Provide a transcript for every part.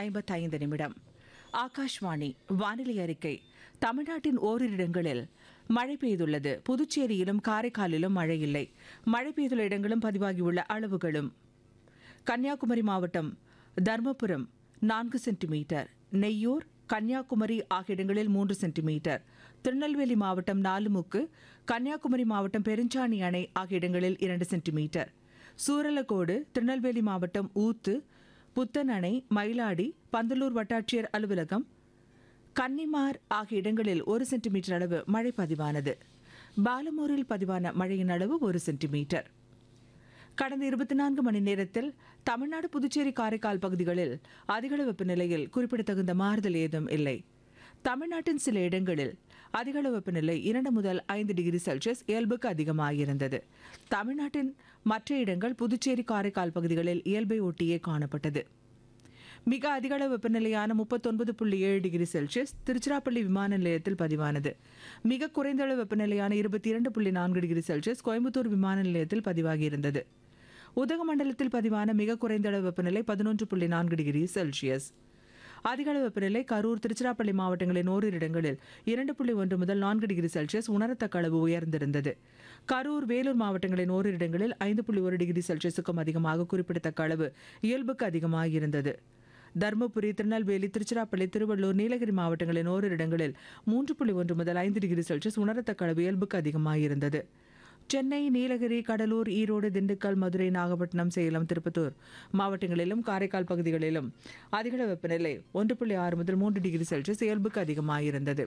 ஐம்பத்தைந்து நிமிடம் ஆகாஷ்வாணி வானிலை அறிக்கை தமிழ்நாட்டின் ஓரிரு இடங்களில் மழை பெய்துள்ளது புதுச்சேரியிலும் காரைக்காலிலும் மழை இல்லை மழை பெய்துள்ள இடங்களும் பதிவாகியுள்ள அளவுகளும் கன்னியாகுமரி மாவட்டம் தர்மபுரம் நான்கு சென்டிமீட்டர் நெய்யூர் கன்னியாகுமரி ஆகிய இடங்களில் மூன்று சென்டிமீட்டர் திருநெல்வேலி மாவட்டம் நாலுமுக்கு கன்னியாகுமரி மாவட்டம் பெருஞ்சாணி அணை ஆகிய இடங்களில் இரண்டு சென்டிமீட்டர் சூரலக்கோடு திருநெல்வேலி மாவட்டம் ஊத்து புத்தன் அணை மயிலாடி பந்தலூர் வட்டாட்சியர் அலுவலகம் கன்னிமார் ஆகிய இடங்களில் ஒரு சென்டிமீட்டர் அளவு மழை பதிவானது பாலமூரில் பதிவான மழையின் அளவு ஒரு சென்டிமீட்டர் கடந்த இருபத்தி நான்கு மணி நேரத்தில் தமிழ்நாடு புதுச்சேரி காரைக்கால் பகுதிகளில் அதிகளவு வெப்பநிலையில் குறிப்பிடத்தகுந்த மாறுதல் ஏதும் இல்லை தமிழ்நாட்டின் சில இடங்களில் அதிகளவு வெப்பநிலை இரண்டு முதல் ஐந்து டிகிரி செல்சியஸ் இயல்புக்கு அதிகமாகியிருந்தது தமிழ்நாட்டின் மற்ற இடங்கள் புதுச்சேரி காரைக்கால் பகுதிகளில் இயல்பை ஒட்டியே காணப்பட்டது மிக அதிகளவு வெப்பநிலையான முப்பத்தொன்பது புள்ளி ஏழு டிகிரி செல்சியஸ் திருச்சிராப்பள்ளி விமான நிலையத்தில் பதிவானது மிக குறைந்த அளவு வெப்பநிலையான இருபத்தி இரண்டு புள்ளி நான்கு டிகிரி செல்சியஸ் கோயம்புத்தூர் விமான நிலையத்தில் பதிவாகியிருந்தது உதகமண்டலத்தில் பதிவான மிக குறைந்த அளவு வெப்பநிலை பதினொன்று புள்ளி நான்கு டிகிரி செல்சியஸ் அதிக அளவு வெப்பநிலை கரூர் திருச்சிராப்பள்ளி மாவட்டங்களின் ஓரிரு இடங்களில் இரண்டு புள்ளி ஒன்று முதல் நான்கு டிகிரி செல்சியஸ் உணரத்தக்க அளவு உயர்ந்திருந்தது கரூர் வேலூர் மாவட்டங்களின் ஓரிரு இடங்களில் ஐந்து புள்ளி ஒரு டிகிரி செல்சியஸுக்கும் அதிகமாக குறிப்பிடத்தக்க அளவு இயல்புக்கு அதிகமாக இருந்தது தருமபுரி திருநெல்வேலி திருச்சிராப்பள்ளி திருவள்ளூர் நீலகிரி மாவட்டங்களின் ஓரிரு இடங்களில் மூன்று புள்ளி ஒன்று முதல் ஐந்து டிகிரி செல்சியஸ் உணரத்தக்க அளவு இயல்புக்கு அதிகமாக இருந்தது சென்னை நீலகிரி கடலூர் ஈரோடு திண்டுக்கல் மதுரை நாகப்பட்டினம் சேலம் திருப்பத்தூர் மாவட்டங்களிலும் காரைக்கால் பகுதிகளிலும் அதிகள வெப்பநிலை ஒன்று புள்ளி ஆறு முதல் மூன்று டிகிரி செல்சியஸ் இயல்புக்கு அதிகமாக இருந்தது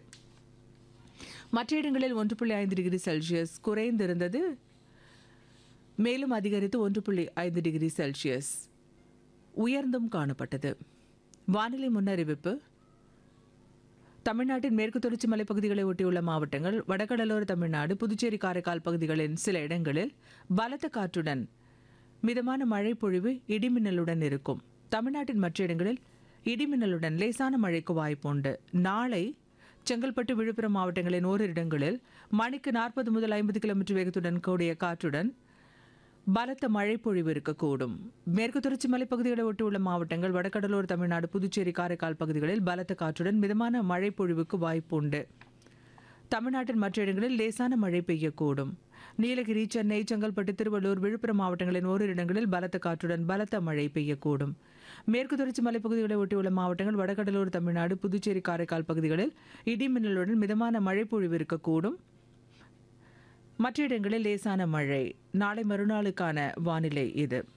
மற்ற இடங்களில் ஒன்று புள்ளி ஐந்து டிகிரி செல்சியஸ் குறைந்திருந்தது மேலும் அதிகரித்து ஒன்று புள்ளி ஐந்து டிகிரி செல்சியஸ் உயர்ந்தும் காணப்பட்டது வானிலை முன்னறிவிப்பு தமிழ்நாட்டின் மேற்கு தொடர்ச்சி மலைப்பகுதிகளை ஒட்டியுள்ள மாவட்டங்கள் வடகடலோர தமிழ்நாடு புதுச்சேரி காரைக்கால் பகுதிகளின் சில இடங்களில் பலத்த காற்றுடன் மிதமான மழை பொழிவு இடிமின்னலுடன் இருக்கும் தமிழ்நாட்டின் மற்ற இடங்களில் இடிமின்னலுடன் லேசான மழைக்கு வாய்ப்புண்டு நாளை செங்கல்பட்டு விழுப்புரம் மாவட்டங்களின் ஓரிரு இடங்களில் மணிக்கு நாற்பது முதல் ஐம்பது கிலோமீட்டர் வேகத்துடன் கூடிய காற்றுடன் பலத்த மழை பொழிவு இருக்கக்கூடும் மேற்கு தொடர்ச்சி மலைப்பகுதிகளை ஒட்டியுள்ள மாவட்டங்கள் வடகடலோர தமிழ்நாடு புதுச்சேரி காரைக்கால் பகுதிகளில் பலத்த காற்றுடன் மிதமான மழை பொழிவுக்கு வாய்ப்புண்டு தமிழ்நாட்டின் மற்ற இடங்களில் லேசான மழை பெய்யக்கூடும் நீலகிரி சென்னை செங்கல்பட்டு திருவள்ளூர் விழுப்புரம் மாவட்டங்களின் ஓரிரு இடங்களில் பலத்த காற்றுடன் பலத்த மழை பெய்யக்கூடும் மேற்கு தொடர்ச்சி மலைப்பகுதிகளை ஒட்டியுள்ள மாவட்டங்கள் வடகடலோர தமிழ்நாடு புதுச்சேரி காரைக்கால் பகுதிகளில் இடி மின்னலுடன் மிதமான மழை பொழிவு இருக்கக்கூடும் மற்ற இடங்களில் லேசான மழை நாளை மறுநாளுக்கான வானிலை இது